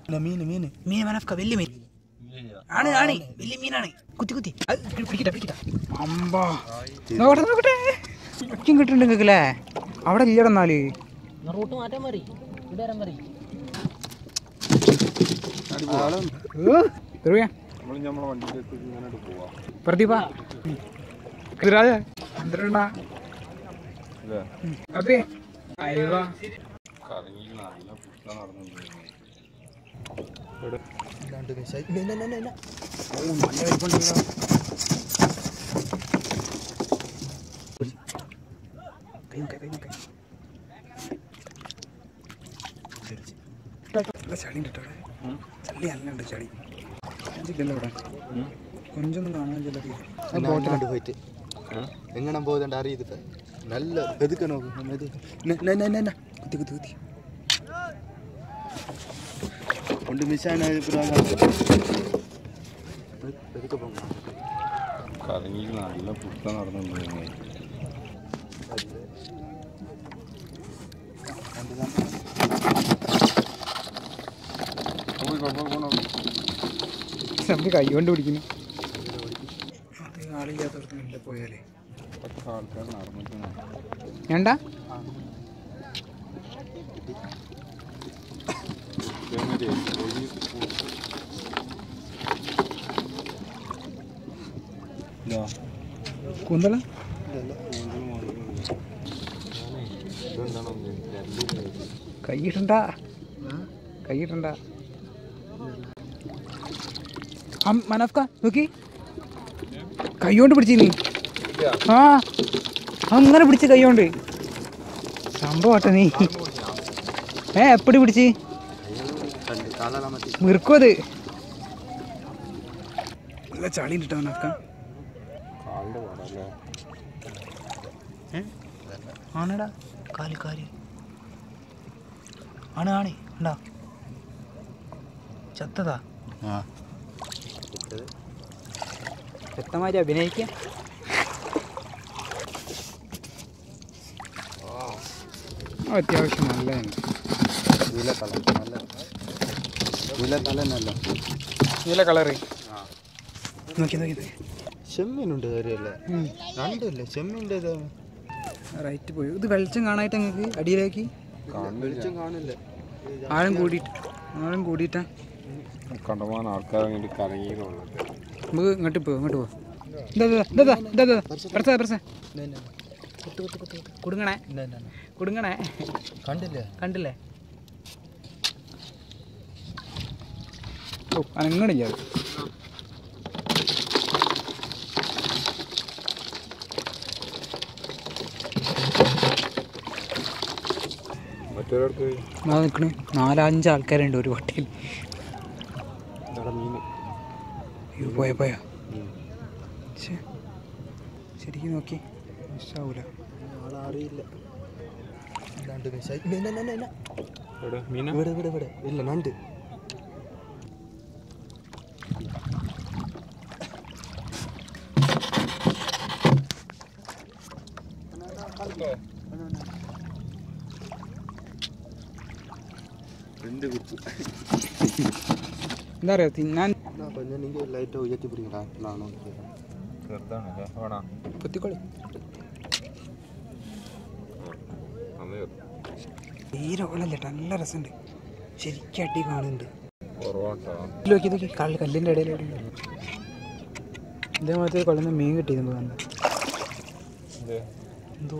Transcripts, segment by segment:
ഇല്ല, മീന് മീന് മീൻ മനഫ്ക വലിയ മീൻ ആണ് ആണ് വലിയ മീനാണ് കുത്തി കുത്തി അത് പിടിക്കട്ടെ പിടിക്കട്ടെ അമ്പാ നോക്കട്ടെ നോക്കട്ടെ ഒറ്റയും കിട്ടുന്നുണ്ട് നിങ്ങൾക്കല്ലേ അവിടെ ഇല്ലടെ എന്നാല് റൂട്ട് മാറ്റാൻ മതി ഇവിടെ വരാൻ മതി പ്രദീപ രാജ പന്ത്രണ്ട അതെ അയ്യോ ഇല്ലാണ്ട് മിസ്സായി. ഇല്ല, ഇല്ല, ഇല്ല, ഇല്ല, ഇല്ല. ഓ നല്ല വലിപ്പമുണ്ടല്ലോ കൈ നോക്ക്, കൈ നോക്ക്. ഇവിടെ ചളി ഉണ്ട് കേട്ടോ ഇവിടെ. ചളി നല്ല ഉണ്ട് ചളി ഇല്ലല്ലോ ഇവിടെ കൊഞ്ചൊന്നും കാണാൻ ഞാൻ അങ്ങോട്ട് പോയിട്ട് എങ്ങനെ പോകുന്നുണ്ട് അറിയത് നല്ല പെതുക്കെ നോക്ക് നമ്മ ഇത് ന- ന- ന- ന- ന. കുത്തി കുത്തി കുത്തി കൊണ്ട് മിസ്സാണ് പെതുക്കെ പോകാം കറങ്ങി നല്ല പുസ്തകം നടന്നുകൊണ്ടിരുന്നത് നമുക്ക് കൈ കൊണ്ട് പിടിക്കുന്നു അത് ആളില്ലാത്തവർക്ക് നല്ല പോയാലേ ആൾക്കാർ നടന്നിട്ടുണ്ട് വേണ്ട ഇതേമാതിരി ഒരു ഇതാ കൂന്തള ഇതെന്താണോ കൈയിടണ്ട കൈയിടണ്ട മനഫ്ക നോക്കി കൈ കൊണ്ട് പിടിച്ചു നീ ആ അങ്ങനെ പിടിച്ച് കൈ കൊണ്ട് സംഭവട്ടെ നീ ഏ എപ്പടി പിടിച്ച് കാലാളാ മതി മിർക്കും അത് നല്ല ചളി ഇട്ടോ മനഫ്ക കാലിൻ്റെ പാടല്ലേ ആണെടാ കാല് കാല് ആണ് ആണ് ഉണ്ടാ ചത്തതാ ആ വ്യക്തമായിട്ട് അഭിനയിക്കാം അത്യാവശ്യം നല്ലതാണ് നീല കളർ നല്ല നീല കളർ നല്ല നീല കളറ് നോക്കി നോക്കി നോക്കി ചെമ്മീനുണ്ട് കാര്യമല്ലേ രണ്ടല്ലേ ചെമ്മീൻ്റെ ഇത് റൈറ്റ് പോയി ഇത് വെളിച്ചം കാണായിട്ട് നിങ്ങൾക്ക് അടിയിലേക്ക് വെളിച്ചം കാണില്ലേ ആഴം കൂടിയിട്ട് ആഴം കൂടിയിട്ടാ കണ്ടമാനം ആൾക്കാർ അങ്ങോട്ട് കറങ്ങിയിട്ടുള്ളത് നമുക്ക് ഇങ്ങോട്ട് പോ ഇങ്ങോട്ട് പോ ഇതാ ഇതാ ഇതാ ഇതാ ഇതാ പ്രസ പ്രസ കുടുങ്ങണേ കുടുങ്ങണേ കണ്ടില്ലേ കണ്ടില്ലേ ഓ അനങ്ങണില്ല അത് മറ്റൊരാൾക്ക് ആ നിൽക്കണ് നാലഞ്ച് ആൾക്കാരുണ്ട് ഒരു വട്ടിയിൽ ഇവിടെ മീൻ അയ്യോ പോയ പോയാ ശ്ശേ. ശരിക്കും നോക്കി മിസ്സാവൂല ആളറിയില്ല രണ്ട് മിസ്സായി ഇല്ല, ഇല്ല, ഇല്ല, ഇല്ല. ഇവിടെ മീന ഇവിടെ ഇവിടെ ഇവിടെ ഇല്ല നണ്ട് രണ്ട് കുത്തു എന്താ പറയുക തിന്നാൻ கொஞ்சம் நீங்கள் லைட்டாக உயர்த்தி பிடிங்களா நானும் ചെറുതാണല്ലേ വേണോ കുത്തിക്കോളി അന്ന് തീരെ ഓളല്ല നല്ല രസമുണ്ട് ശരിക്കും അടി കാണുന്നുണ്ട് കുറവാട്ടോ നോക്കി നോക്കി കല്ല് കല്ലിൻ്റെ ഇടയിൽ ഇതേമാതിരി കൊള്ളുന്ന മീൻ കിട്ടിയത് കണ്ട ഇത് എന്തോ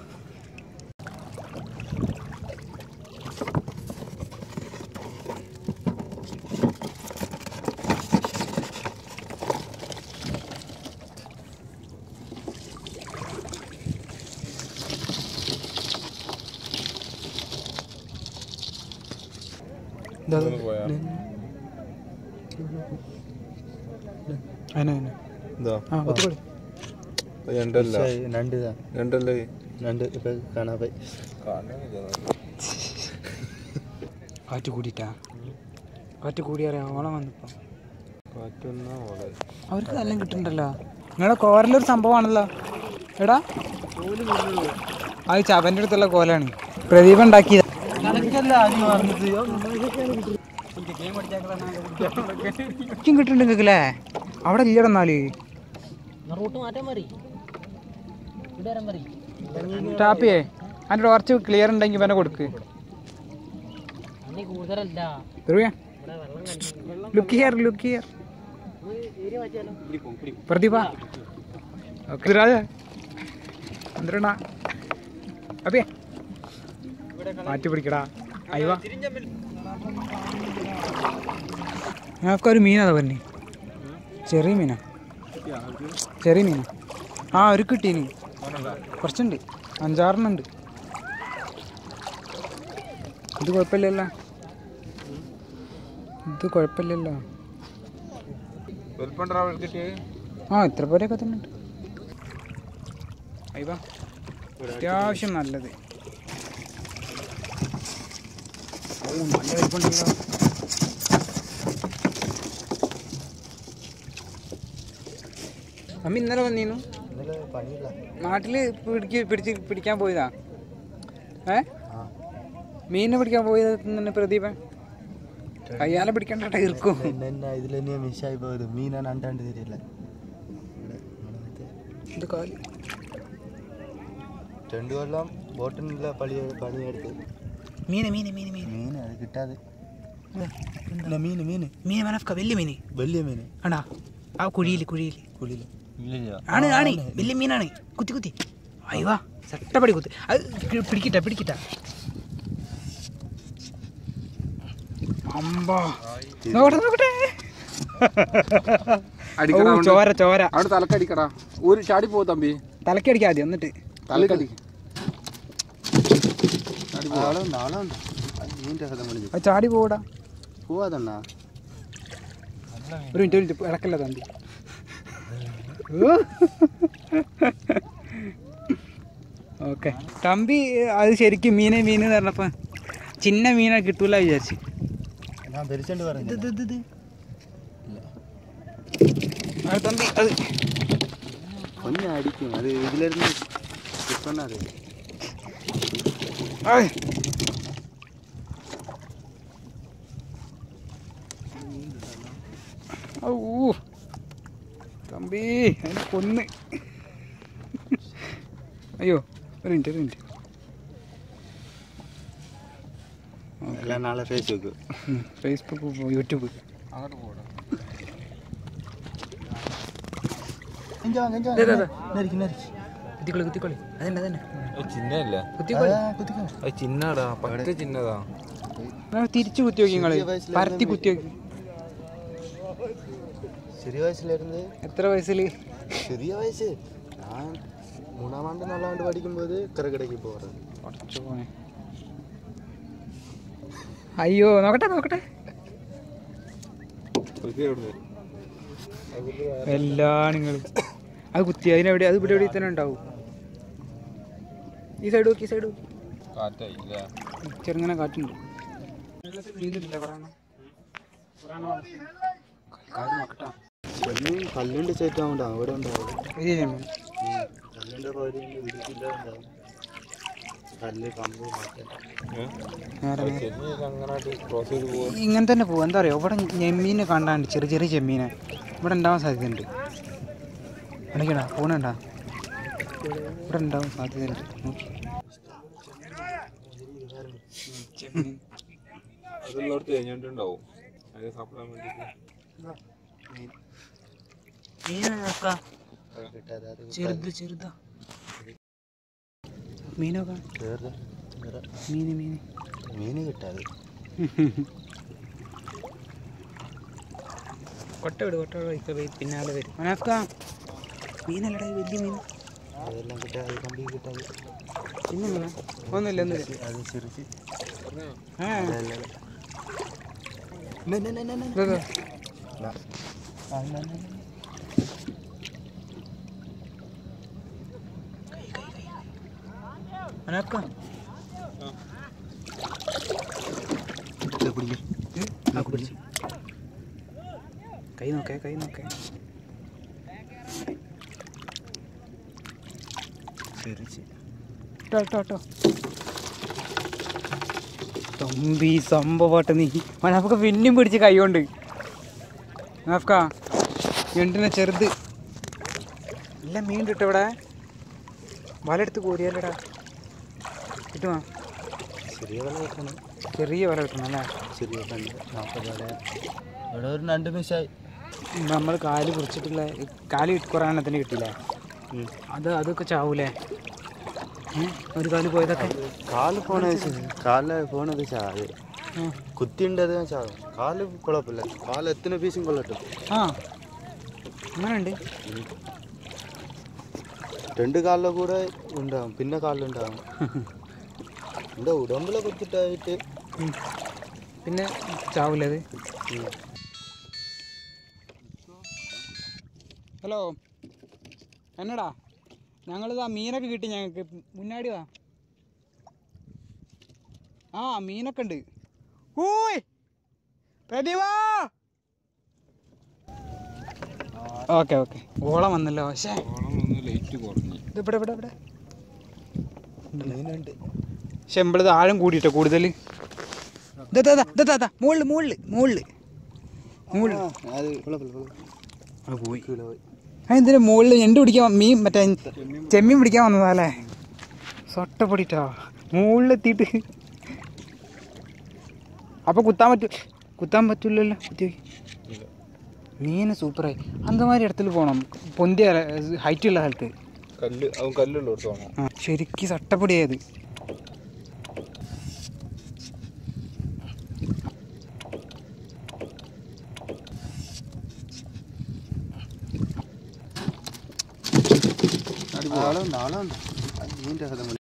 ഇതാ ഇതൊന്ന് പോയാ അതിനെ അതിനെ ഇതാ ആ കുത്തിക്കോളി രണ്ടല്ല நண்டு தான் രണ്ടല്ലേ நண்டு இப்போ காணாவை കാറ്റ് കൂടിയിട്ടാ കാറ്റ് കൂടി അറിയാം ഓണം വന്നപ്പോ കാറ്റൊന്നാ ഓളെ അവർക്ക് നല്ല കിട്ടുന്നുണ്ടല്ലോ നിങ്ങളുടെ കോരലൊരു സംഭവമാണല്ലോ എടാ അത് ചവന്റെ അടുത്തുള്ള കോലാണ് പ്രദീപ് ഉണ്ടാക്കിയത് ഒക്കും കിട്ടുന്നുണ്ടെങ്കിലേ അവിടെ ഇല്ലട എന്നാല് എന്നാ റൂട്ട് മാറ്റാൻ മതി ഇവിടെ വരാൻ മതി ടാപ്പിയേ അതിൻ്റെ കുറച്ച് ക്ലിയർ ഉണ്ടെങ്കിൽ ഇവനെ കൊടുക്ക് അന്നീ കൂടുതലല്ല ധ്രുവ ഇവിടെ വെള്ളം കണ്ടു look here look here area മാറ്റിയാലോ പ്രദീപ ഓക്കെ രാജ എന്തിനാ അപ്പിയേ മാറ്റി പിടിക്കടാ അയ്യവ ഞങ്ങൾക്കൊരു മീനതാ പറഞ്ഞേ ചെറിയ മീനാ ചെറിയ മീനാ ആ ഒരു കിട്ടീന് കുറച്ചുണ്ട് അഞ്ചാറെണ്ണം ഉണ്ട് ഇത് കുഴപ്പമില്ലല്ലോ ഇത് കുഴപ്പമില്ലല്ലോ വലിപ്പം ട്രാവൽ കിട്ടിയത് ആ ഇത്ര പോലെയൊക്കെ തന്നെ ഉണ്ട് അയ്യ അത്യാവശ്യം നല്ലത് ഓ നല്ല വലിപ്പമുണ്ടല്ലോ അമ്മ ഇന്നലെ വന്നീന്നു ഇന്നലെ പണിയില്ല നാട്ടില് പിടിക്ക് പിടിച്ച് പിടിക്കാൻ പോയതാ ഏ ആ മീനിനെ പിടിക്കാൻ പോയത് തന്നെ പ്രദീപൻ കയ്യാലെ പിടിക്കണ്ട ഇരിക്കും എന്നെ എന്നെ ഇതിൽ തന്നെ മിസ്സായി പോയത് മീനാണ് അണ്ടാണ്ട് തരില്ല ഇവിടെ ഇവിടെ മറ്റേ ഇത് കാല് രണ്ട് കൊല്ലം ബോട്ടിനുള്ള പണി പണിയെടുത്ത് മീന് മീന് മീന് മീന് മീൻ അത് കിട്ടാതെ ഇല്ല മീൻ മീൻ മീന് മനഫ്ക വലിയ മീന് വലിയ മീൻ ആണാ ആ കുഴിയിൽ കുഴിയിൽ കുളിയില്ല ഇല്ല ആണ് ആണ് വലിയ മീനാണ് കുത്തി കുത്തി അയ്യവാ ചട്ടപ്പടി കുത്തി അത് കി- പിടിക്കട്ടെ പിടിക്കട്ടെ അമ്പാ നോക്കട്ടെ നോക്കട്ടെ അടിക്കടാ ഓ, ചോര ചോര അവിടെ തലക്കടിക്കടാ ഒരു ചാടി പോ തമ്പി തലക്കി അടിക്കാ ആദ്യം എന്നിട്ട് തലക്കടി നാളെ നാളെ ഉണ്ട് മീൻ്റെ കഥ മണി അത് ചാടി പോടാ പോവാതണ്ണാ ഒരു മിനിറ്റ് ഒരു മിനിറ്റ് ഇടക്കല്ല തമ്പി ഓക്കെ തമ്പി അത് ശരിക്കും മീനെ മീന് എന്ന് പറഞ്ഞപ്പോ ചിന്ന മീനെ കിട്ടൂല വിചാരിച്ച് ഞാൻ ഭരിച്ചോണ്ട് പറഞ്ഞു ഇത് ഇത് ഇത് അത് തമ്പി അത് കൊഞ്ഞ അടിക്കും അത് ഇതിലിരുന്ന് കിട്ടണത് ആയ്. ഔ തമ്പി അതിനെ കൊന്ന് അയ്യോ ഒരു മിനിറ്റ് ഒരു മിനിറ്റ് എല്ലാം നാളെ ഫേസ്ബുക്ക് ഉം, ഫേസ്ബുക്ക് പോ- യൂട്യൂബ് അങ്ങോട്ട് പോടാ ദേ, ദേ, ദേ. നരിക്ക് നരിക്ക് കുത്തിക്കൊള്ളി കുത്തിക്കൊള്ളി അതന്നെ അതന്നെ ചിന്നല്ല കുത്തിക്കൊള്ളി കുത്തിക്കോ അത് ചിന്നടാ പറ്റ ചിന്നതാ ആ, തിരിച്ചു കുത്തി നോക്കി നിങ്ങള് ചെറിയ വയസ്സിൽ പരത്തി കുത്തി നോക്കി ചെറിയ വയസ്സിലിരുന്ന് എത്ര വയസ്സില് ചെറിയ വയസ്സ് ഞാൻ മൂന്നാം ആണ്ട് നാലാം ആണ്ട് പഠിക്കുമ്പോൾ കരകടയ്ക്ക് പോകാറ് പടച്ചോനെ. അയ്യോ നോക്കട്ടെ നോക്കട്ടെ എല്ലാ നിങ്ങൾ അത് കുത്തി അതിനെവിടെ അത് ഇവിടെ എവിടെ തന്നെ ഉണ്ടാവും ഈ സൈഡ് നോക്കി ഈ സൈഡ് നോക്കി കാറ്റായി ഇല്ല ചെറുങ്ങനെ കാറ്റുണ്ട് കല്ലുണ്ട് ചേറ്റാവുണ്ടാവും അവിടെ ഉണ്ടാവും ഇതിലാണ്. കല്ലിൻ്റെ പകുതി ഇടുക്കില്ല ഉണ്ടാവും കല്ല് കമ്പ് മറ്റേ നേരെ നേരെ. അങ്ങനായിട്ട് ക്രോസ് ചെയ്ത് പോവാ ഇങ്ങനെ തന്നെ പോകും എന്താ പറയുക ഇവിടെ ചെമ്മീനെ കണ്ടാണ്ട് ചെറിയ ചെറിയ ചെമ്മീനെ ഇവിടെ ഉണ്ടാവാൻ സാധ്യതയുണ്ട് അടയ്ക്കടാ പോണണ്ടാ ഇവിടെ ഉണ്ടാവാൻ സാധ്യതയുണ്ട് നോക്കി ചെമ്മീൻ അതുള്ളടത്ത് കഴിഞ്ഞിട്ടുണ്ടാവും അത് സാപ്പിടാൻ വേണ്ടിയിട്ട് കിട്ടാതെ അത് ചെറുത് ചെറുതാ മീനൊക്കെ വേറെ വേറെ മീന് മീന് മീന് കിട്ടാതെ കൊട്ട വിട് കൊട്ട വിട് ഇപ്പൊ വരും, പിന്നാലെ വരും മനാഫ്ക മീനല്ലടാ ഈ വലിയ മീൻ അതെല്ലാം കിട്ടാതെ കമ്പി കിട്ടാതെ പിന്നെ മീന ഒന്നുമില്ല ഒന്നുമില്ല അത് ചിരിച്ച് ആ അതല്ല ന, ന, ന, ന, ന. ഇതാ, ഇതാ. ന. ആ, ന, ന, ന. മനാഫ്ക ഇത് പിടിക്ക്. ആ കുടിച്ച് കൈ നോക്കേ കൈ നോക്കേ ചിരിച്ച് ഇട്ടോ ഇട്ടോ ഇട്ടോ തമ്പി സംഭവമായിട്ട് നീ മനാഫക്ക പിന്നെയും പിടിച്ച് കൈ കൊണ്ട് മനാഫക്ക ഞണ്ടിനെ ചെറുത് ഇല്ല മീൻ കിട്ടും ഇവിടെ വല എടുത്ത് കോരിയാലടാ കിട്ടുമോ ചെറിയ വില വെക്കണം ചെറിയ വല കിട്ടണം അല്ലേ ചെറിയ കണ്ട് നാൽപ്പത് വില ഇവിടെ ഒരു രണ്ട് മിസ്സായി നമ്മൾ കാല് കുറിച്ചിട്ടുള്ള കാല് കുറേ എണ്ണത്തിന് കിട്ടിയില്ലേ അത് അതൊക്കെ ചാവൂലേ ഏ? ഒരു കാല് പോയതൊക്കെ കാല് പോണ കാല് പോണത് ചാവ് ആ. കുത്തിണ്ടത് ചാവും കാല് കുഴപ്പമില്ല കാല് എത്ര പീസും കൊള്ളട്ടും ആ അങ്ങനെയുണ്ട് രണ്ട് കാലിലെ കൂടെ ഉണ്ടാവും പിന്നെ കാലിലുണ്ടാവും എന്താ ഉടമ്പിലെ കുത്തിട്ടായിട്ട് ഉം. പിന്നെ ചാവൂലേ അത് ഉം. ഹലോ എന്നടാ ഞങ്ങളിതാ മീനൊക്കെ കിട്ടി ഞങ്ങൾക്ക് മുന്നാടി വാ ആ മീനൊക്കെ ഉണ്ട് ഊയ് പ്രതിഭ ഓക്കെ ഓക്കെ ഓളം വന്നല്ലോ പക്ഷേ ഓണം ഒന്ന് ലൈറ്റ് കുറഞ്ഞു ഇത് ഇവിടെ ഇവിടെ ഇവിടെ മീനുണ്ട് ശമ്പളത് ആഴം കൂടിയിട്ടോ കൂടുതൽ മുകളിൽ മുകളിൽ മുകളിൽ മുകളിൽ ആ, അത് കുഴപ്പമില്ല കുഴപ്പമില്ല അത് പോയി കിലോ പോയി എന്തിനാ മുകളിൽ ഞണ്ട് പിടിക്കാൻ മീൻ മറ്റേ ചെമ്മീൻ പിടിക്കാൻ വന്നതാ അല്ലേ സൊട്ടപ്പൊടിട്ടാ മുകളിലെത്തിയിട്ട് അപ്പൊ കുത്താൻ പറ്റൂ കുത്താൻ പറ്റൂലല്ലോ കുത്തി നോക്കി ഇല്ല മീന് സൂപ്പറായി അന്തമാരി ഇടത്തിൽ പോകണം പൊന്തിയ ഹൈറ്റ് ഉള്ള സ്ഥലത്ത് കല്ല് അവൻ കല്ലുള്ള എടുത്തോണം ആ ശരിക്കും സട്ടപ്പൊടിയായത് നാളെ നാളെ ഉണ്ട് മീൻ്റെ കഥ